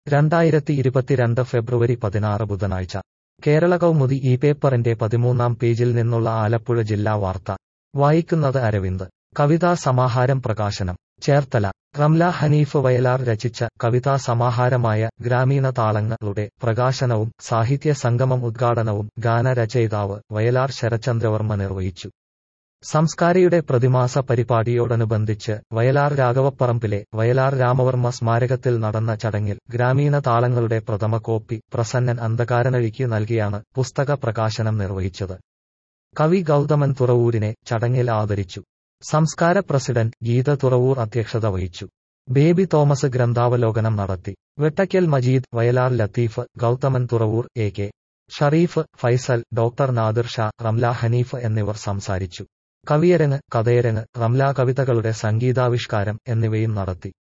രണ്ടായിരത്തി ഇരുപത്തിരണ്ട് ഫെബ്രുവരി പതിനാറ് ബുധനാഴ്ച കേരള കൗമുദി ഈ പേപ്പറിന്റെ പതിമൂന്നാം പേജിൽ നിന്നുള്ള ആലപ്പുഴ ജില്ലാ വാർത്ത വായിക്കുന്നത് അരവിന്ദ് കവിതാ സമാഹാരം പ്രകാശനം ചേർത്തല റംല ഹനീഫ് വയലാർ രചിച്ച കവിതാ സമാഹാരമായ ഗ്രാമീണ താളങ്ങളുടെ പ്രകാശനവും സാഹിത്യ സംഗമം ഉദ്ഘാടനവും ഗാനരചയിതാവ് വയലാർ ശരചന്ദ്രവർമ്മ നിർവഹിച്ചു സംസ്കാരിയുടെ പ്രതിമാസ പരിപാടിയോടനുബന്ധിച്ച് വയലാർ രാഘവപ്പറമ്പിലെ വയലാർ രാമവർമ്മ സ്മാരകത്തിൽ നടന്ന ചടങ്ങിൽ ഗ്രാമീണ താളങ്ങളുടെ പ്രഥമ കോപ്പി പ്രസന്നൻ അന്ധകാരനഴിക്ക് നൽകിയാണ് പുസ്തക പ്രകാശനം നിർവഹിച്ചത് കവി ഗൗതമൻ തുറവൂരിനെ ചടങ്ങിൽ ആദരിച്ചു സംസ്കാര പ്രസിഡന്റ് ഗീത തുറവൂർ അധ്യക്ഷത വഹിച്ചു ബേബി തോമസ് ഗ്രന്ഥാവലോകനം നടത്തി Vettackal Majeed Vayalar Latheef Gauthaman Thuravoor A K Shareef Faisal doctor Nadir Shah Ramla Haneef എന്നിവർ സംസാരിച്ചു കവിയരങ്ങ് കഥയരങ്ങ് റംല കവിതകളുടെ സംഗീതാവിഷ്കാരം എന്നിവയും നടത്തി